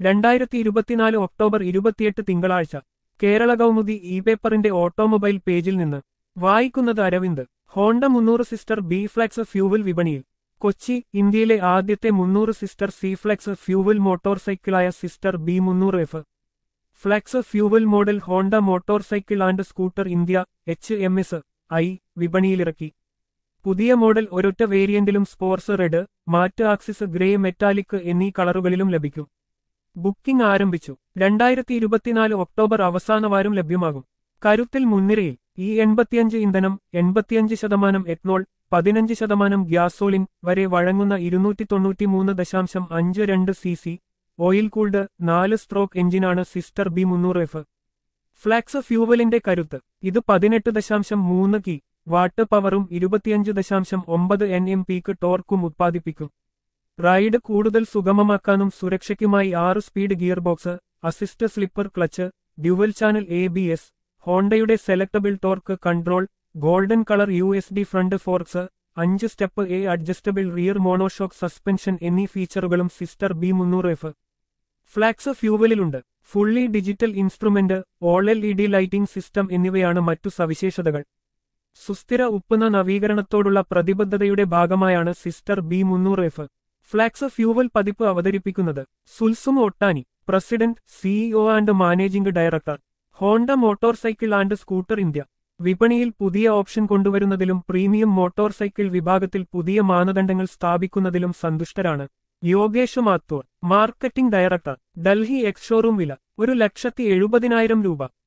രണ്ടായിരത്തി ഇരുപത്തിനാല് ഒക്ടോബർ ഇരുപത്തിയെട്ട് തിങ്കളാഴ്ച കേരള കൗമുദി ഇ പേപ്പറിന്റെ ഓട്ടോമൊബൈൽ പേജിൽ നിന്ന് വായിക്കുന്നത് അരവിന്ദ് ഹോണ്ട മുന്നൂറ് സിസ്റ്റർ ബി ഫ്ലെക്സ് ഫ്യൂവൽ വിപണിയിൽ കൊച്ചി ഇന്ത്യയിലെ ആദ്യത്തെ മുന്നൂറ് sister C flex fuel motor സൈക്കിളായ സിസ്റ്റർ ബി മുന്നൂറ് F flex fuel model Honda motor cycle and scooter India H M S I വിപണിയിലിറക്കി പുതിയ മോഡൽ ഒരൊറ്റ വേരിയന്റിലും sports red matte axis grey metallic എന്നീ കളറുകളിലും ലഭിക്കും ബുക്കിംഗ് ആരംഭിച്ചു രണ്ടായിരത്തി ഇരുപത്തിനാല് ഒക്ടോബർ അവസാന വാരം ലഭ്യമാകും കരുത്തിൽ മുൻനിരയിൽ ഈ എൺപത്തിയഞ്ച് ഇന്ധനം എൺപത്തിയഞ്ച് ശതമാനം എത്നോൾ പതിനഞ്ച് ശതമാനം ഗ്യാസോളിൻ വരെ വഴങ്ങുന്ന ഇരുന്നൂറ്റി തൊണ്ണൂറ്റിമൂന്ന് ദശാംശം അഞ്ച് രണ്ട് സി സി ഓയിൽ കൂൾഡ് നാല് സ്ട്രോക്ക് എഞ്ചിനാണ് സിസ്റ്റർ ബി മുന്നൂറ് എഫ് ഫ്ലാക്സ് ഫ്യൂവലിന്റെ കരുത്ത് ഇത് പതിനെട്ട് ദശാംശം മൂന്ന് കി വാട്ട് പവറും ഇരുപത്തിയഞ്ച് ദശാംശം ഒമ്പത് എൻ എം പിക്ക് ടോർക്കും ഉത്പാദിപ്പിക്കും റൈഡ് കൂടുതൽ സുഗമമാക്കാനും സുരക്ഷയ്ക്കുമായി ആറ് speed gear box assist slipper clutch dual channel A B S ഹോണ്ടയുടെ selectable torque control golden colour U S D front forks അഞ്ച് step a adjustable rear monoshock suspension എന്നീ ഫീച്ചറുകളും സിസ്റ്റർ ബി മുന്നൂറ് എഫ് ഫ്ലാക്സ് ഫ്യൂവലിലുണ്ട് fully digital instrument all L E D lighting system എന്നിവയാണ് മറ്റു സവിശേഷതകൾ സുസ്ഥിര ഉപ്പുന്ന നവീകരണത്തോടുള്ള പ്രതിബദ്ധതയുടെ ഭാഗമായാണ് സിസ്റ്റർ ബി മുന്നൂറ് എഫ് ഫ്ലാക്സ് ഫ്യൂവൽ പതിപ്പ് അവതരിപ്പിക്കുന്നത് സുൽസും Otani president CEO and managing director Honda motor cycle and scooter India വിപണിയിൽ പുതിയ ഓപ്ഷൻ കൊണ്ടുവരുന്നതിലും പ്രീമിയം മോട്ടോർ സൈക്കിൾ വിഭാഗത്തിൽ പുതിയ മാനദണ്ഡങ്ങൾ സ്ഥാപിക്കുന്നതിലും സന്തുഷ്ടരാണ് Yogesh Mathur marketing director Delhi ex showroom വില ഒരു ലക്ഷത്തി എഴുപതിനായിരം രൂപ